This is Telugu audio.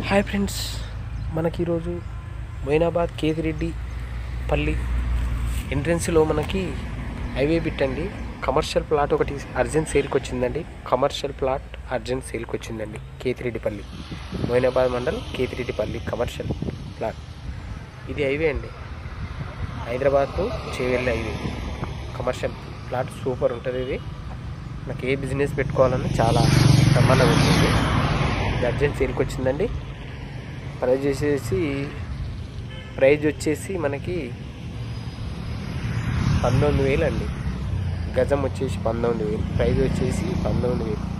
హాయ్ ఫ్రెండ్స్ మనకి ఈరోజు మొయినాబాద్ కేతిరెడ్డి పల్లి ఎంట్రన్స్లో మనకి హైవే బిట్ అండి కమర్షియల్ ప్లాట్ ఒకటి అర్జెంట్ సేల్కి వచ్చిందండి కమర్షియల్ ప్లాట్ అర్జెంట్ సేల్కి వచ్చిందండి కేతిరెడ్డిపల్లి మొయినాబాద్ మండల్ కేతిరెడ్డిపల్లి కమర్షియల్ ప్లాట్ ఇది హైవే అండి Hyderabad to Chevella highway commercial plot super ఉంటుంది ఇది నాకు ఏ బిజినెస్ పెట్టుకోవాలని చాలా బ్రహ్మాండంగా ఉంటుంది ఇది అర్జెంట్ సేల్కి వచ్చిందండి ప్రైజ్ వచ్చేసి ప్రైజ్ వచ్చేసి మనకి పంతొమ్మిది వేలు అండి గజం వచ్చేసి పంతొమ్మిది వేలు ప్రైజ్ వచ్చేసి పంతొమ్మిది వేలు